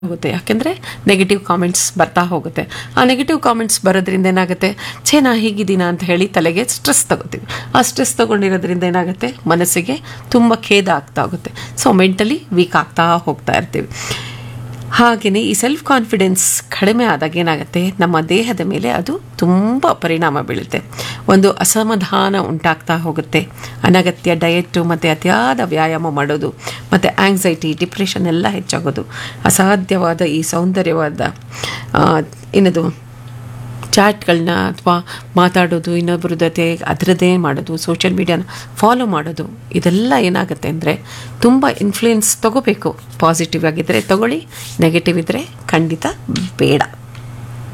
ಹೋಗುತ್ತೆ ಯಾಕೆಂದರೆ negative comments ಬರ್ತಾ ಹೋಗುತ್ತೆ ಆ ನೆಗೆಟಿವ್ ಕಾಮೆಂಟ್ಸ್ ಬರೋದ್ರಿಂದ ಏನಾಗುತ್ತೆ ಛೇ ನಾ ಹೀಗಿದ್ದೀನ ಅಂತ ಹೇಳಿ ತಲೆಗೆ ಸ್ಟ್ರೆಸ್ ತಗೋತೀವಿ ಆ ಸ್ಟ್ರೆಸ್ ತಗೊಂಡಿರೋದ್ರಿಂದ ಏನಾಗುತ್ತೆ ಮನಸ್ಸಿಗೆ ತುಂಬ ಖೇದ ಆಗ್ತಾ ಹೋಗುತ್ತೆ ಸೊ ಮೆಂಟಲಿ ವೀಕ್ ಆಗ್ತಾ ಹೋಗ್ತಾ ಇರ್ತೀವಿ ಹಾಗೆಯೇ ಈ ಸೆಲ್ಫ್ ಕಾನ್ಫಿಡೆನ್ಸ್ ಕಡಿಮೆ ಆದಾಗ ಏನಾಗುತ್ತೆ ನಮ್ಮ ದೇಹದ ಮೇಲೆ ಅದು ತುಂಬ ಪರಿಣಾಮ ಬೀಳುತ್ತೆ ಒಂದು ಅಸಮಾಧಾನ ಉಂಟಾಗ್ತಾ ಹೋಗುತ್ತೆ ಅನಗತ್ಯ ಡಯೆಟ್ಟು ಮತ್ತು ಅತಿಯಾದ ವ್ಯಾಯಾಮ ಮಾಡೋದು ಮತ್ತು ಆಂಗ್ಸೈಟಿ ಡಿಪ್ರೆಷನ್ ಎಲ್ಲ ಹೆಚ್ಚಾಗೋದು ಅಸಾಧ್ಯವಾದ ಈ ಸೌಂದರ್ಯವಾದ ಆ, ಏನದು ಚಾಟ್ಗಳನ್ನ ಅಥವಾ ಮಾತಾಡೋದು ಇನ್ನೊಬ್ಬರ ಜೊತೆ ಅದರದ್ದೇ ಮಾಡೋದು ಸೋಷಿಯಲ್ ಮೀಡಿಯಾನ ಫಾಲೋ ಮಾಡೋದು ಇದೆಲ್ಲ ಏನಾಗುತ್ತೆ ಅಂದರೆ ತುಂಬ ಇನ್ಫ್ಲೂಯೆನ್ಸ್ ತಗೋಬೇಕು ಪಾಸಿಟಿವ್ ಆಗಿದ್ದರೆ ತಗೊಳ್ಳಿ ನೆಗೆಟಿವ್ ಇದ್ದರೆ ಖಂಡಿತ ಬೇಡ